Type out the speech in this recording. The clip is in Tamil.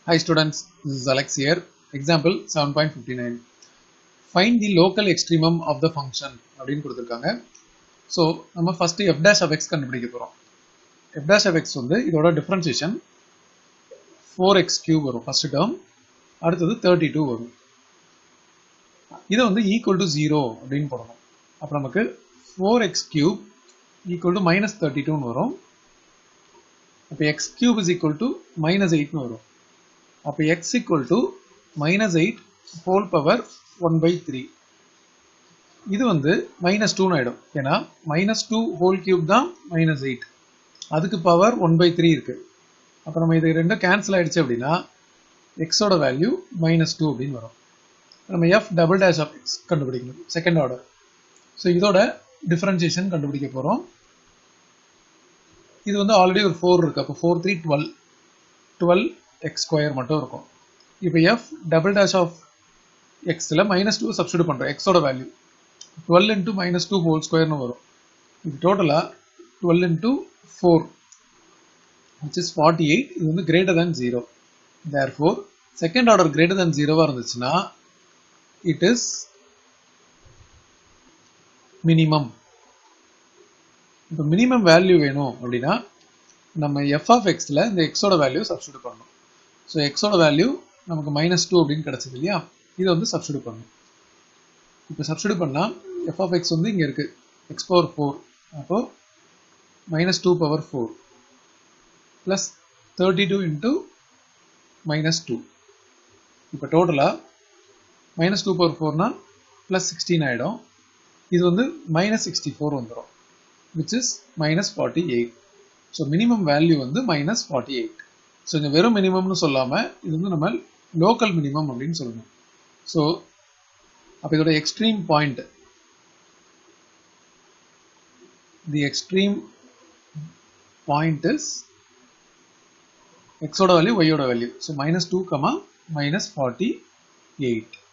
Hi students, this is Alex here. Example 7.59. Find the local extremum of the function அப்படின்னு கொடுத்துருக்காங்க ஸோ நம்ம first f dash of x கண்டுபிடிக்க போகிறோம் எஃப் டேஷ் ஆஃப் எக்ஸ் வந்து இதோட டிஃபரன்சியேஷன் ஃபோர் எக்ஸ் கியூப் வரும் ஃபர்ஸ்ட் டேர்ம் அடுத்தது தேர்ட்டி டூ வரும் இதை வந்து ஈக்குவல் டு ஜீரோ அப்படின்னு போடணும் அப்போ நமக்கு four x cube equal to minus thirty டூன்னு வரும் அப்போ x cube is equal to minus எயிட்னு வரும் அப்போ x equal to minus eight whole power one by three இது வந்து மைனஸ் டூன்னு ஆகிடும் ஏன்னா மைனஸ் டூ ஹோல் கியூப் தான் மைனஸ் எயிட் அதுக்கு பவர் ஒன் பை த்ரீ இருக்கு அப்போ நம்ம இது ரெண்டும் கேன்சல் ஆயிடுச்சு அப்படின்னா எக்ஸோட வேல்யூ மைனஸ் டூ அப்படின்னு வரும் நம்ம f double dash of x கண்டுபிடிக்கணும் செகண்ட் ஆர்டர் ஸோ இதோட டிஃபரன்சியேஷன் கண்டுபிடிக்க போகிறோம் இது வந்து ஆல்ரெடி ஒரு ஃபோர் இருக்கு அப்போ four three twelve twelve x square மட்டும் இருக்கும் இப்போ எஃப் டபுள் டேஷ் ஆஃப் எக்ஸில் மைனஸ் டூ சப்ஸ்டியூட் பண்ணுறோம் எக்ஸோட value twelve into minus two whole ஸ்கொயர்னு வரும் இது டோட்டலாக twelve into four which is forty eight இது வந்து greater than zero therefore second order greater than ஜீரோவாக இருந்துச்சுன்னா இட் இஸ் மினிமம் இப்போ மினிமம் வேல்யூ வேணும் அப்படின்னா நம்ம எஃப் ஆஃப் எக்ஸில் இந்த எக்ஸோட வேல்யூ சப்ஸ்டியூட் பண்ணணும் ஸோ எக்ஸோட வேல்யூ நமக்கு மைனஸ் டூ அப்படின்னு கிடச்சிது இல்லையா இதை வந்து சப்ஸ்டியூட் பண்ணணும் இப்போ சப்ஸ்டியூட் பண்ணால் எஃப் ஆஃப் எக்ஸ் வந்து இங்கே இருக்குது எக்ஸ் பவர் ஃபோர் அப்போ minus two power four plus thirty two into minus two இப்போ டோட்டலாக மைனஸ் டூ பவர் ஃபோர்னா ப்ளஸ் சிக்ஸ்டீன் ஆகிடும் இது வந்து மைனஸ் சிக்ஸ்டி ஃபோர் வந்துடும் which is minus forty eight so minimum value வந்து மைனஸ் ஃபார்ட்டி எயிட் ஸோ இங்கே வெறும் மினிமம்னு சொல்லாமல் இது வந்து நம்ம லோக்கல் மினிமம் அப்படின்னு சொல்லணும் ஸோ அப்போ இதோட extreme point the extreme point is எக்ஸோட வேல்யூ ஒய்யோட value so minus two comma minus forty eight